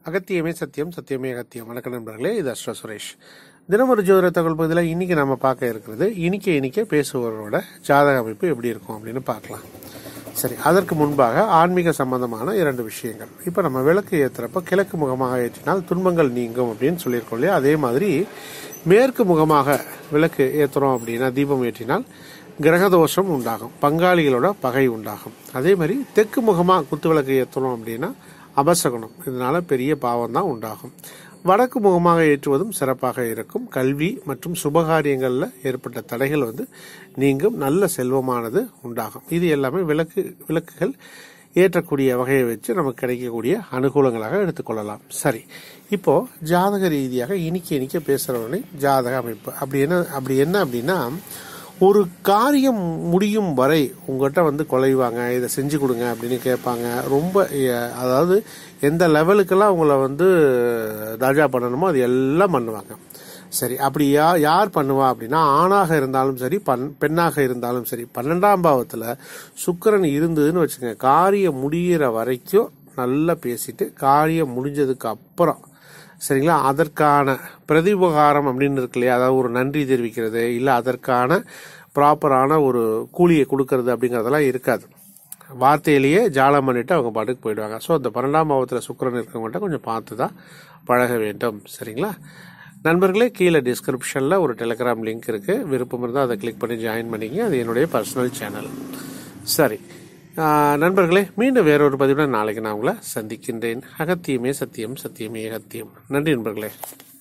அகத்தியமே சத்தியம் சத்தியமே அகத்தியம் வணக்கம் நண்பர்களே இது அஸ்ரோ சுரேஷ் தினமொரு ஜோதிட தகவல் பகுதியில் இன்னைக்கு நம்ம பார்க்க இருக்கிறது இனிக்க இனிக்க பேசுபவரோட ஜாதக அமைப்பு எப்படி இருக்கும் அப்படின்னு பார்க்கலாம் சரி அதற்கு முன்பாக ஆன்மீக சம்பந்தமான இரண்டு விஷயங்கள் இப்போ நம்ம விளக்கு ஏற்றுறப்ப கிழக்கு முகமாக ஏற்றினால் துன்பங்கள் நீங்கும் அப்படின்னு சொல்லியிருக்கோம் இல்லையா அதே மாதிரி மேற்கு முகமாக விளக்கு ஏற்றுறோம் அப்படின்னா தீபம் ஏற்றினால் கிரகதோஷம் உண்டாகும் பங்காளிகளோட பகை உண்டாகும் அதே மாதிரி தெற்கு முகமாக குத்து விளக்கு ஏற்றுறோம் அப்படின்னா அபசகுணம் இதனால பெரிய பாவம் தான் உண்டாகும் வடக்கு முகமாக ஏற்றுவதும் சிறப்பாக இருக்கும் கல்வி மற்றும் சுபகாரியங்களில் ஏற்பட்ட தடைகள் வந்து நீங்கும் நல்ல செல்வமானது உண்டாகும் இது எல்லாமே விளக்கு விளக்குகள் ஏற்றக்கூடிய வகையை வச்சு நமக்கு கிடைக்கக்கூடிய அனுகூலங்களாக எடுத்துக்கொள்ளலாம் சரி இப்போ ஜாதக ரீதியாக இனிக்க இனிக்க பேசுறவனை ஜாதக அமைப்பு அப்படி என்ன அப்படி என்ன அப்படின்னா ஒரு காரியம் முடியும் வரை உங்கள்கிட்ட வந்து கொலைவாங்க இதை செஞ்சு கொடுங்க அப்படின்னு கேட்பாங்க ரொம்ப அஹ், அதாவது எந்த லெவலுக்கெல்லாம் அவங்கள வந்து தாஜா பண்ணணுமோ அது எல்லாம் பண்ணுவாங்க சரி அப்படி யா யார் பண்ணுவா அப்படின்னா ஆணாக இருந்தாலும் சரி பண் பெண்ணாக இருந்தாலும் சரி பன்னெண்டாம் பாவத்தில் சுக்கிரன் இருந்ததுன்னு வச்சுங்க காரியம் முடிகிற வரைக்கும் நல்லா பேசிட்டு காரியம் முடிஞ்சதுக்கு அப்புறம் சரிங்களா அதற்கான பிரதிபகாரம் அப்படின்னு இருக்கு இல்லையா அதாவது ஒரு நன்றி தெரிவிக்கிறது இல்லை அதற்கான ப்ராப்பரான ஒரு கூலியை கொடுக்கறது அப்படிங்கிறதெல்லாம் இருக்காது வார்த்தையிலேயே ஜாலம் பண்ணிட்டு அவங்க பாட்டுக்கு போயிடுவாங்க ஸோ அந்த பன்னெண்டாம் பாவத்தில் சுக்கிரன் இருக்கவங்கள்ட்ட கொஞ்சம் பார்த்து தான் பழக வேண்டும் சரிங்களா நண்பர்களே கீழே டிஸ்கிரிப்ஷனில் ஒரு டெலிகிராம் லிங்க் இருக்குது விருப்பம் இருந்தால் அதை கிளிக் பண்ணி ஜாயின் பண்ணிங்க அது என்னுடைய பர்சனல் சேனல் சரி ஆஹ் நண்பர்களே மீண்டும் வேறொரு பதிவுடன் நாளைக்கு நான் உங்களை சந்திக்கின்றேன் அகத்தியமே சத்தியம் சத்தியமே அகத்தியம் நன்றி நண்பர்களே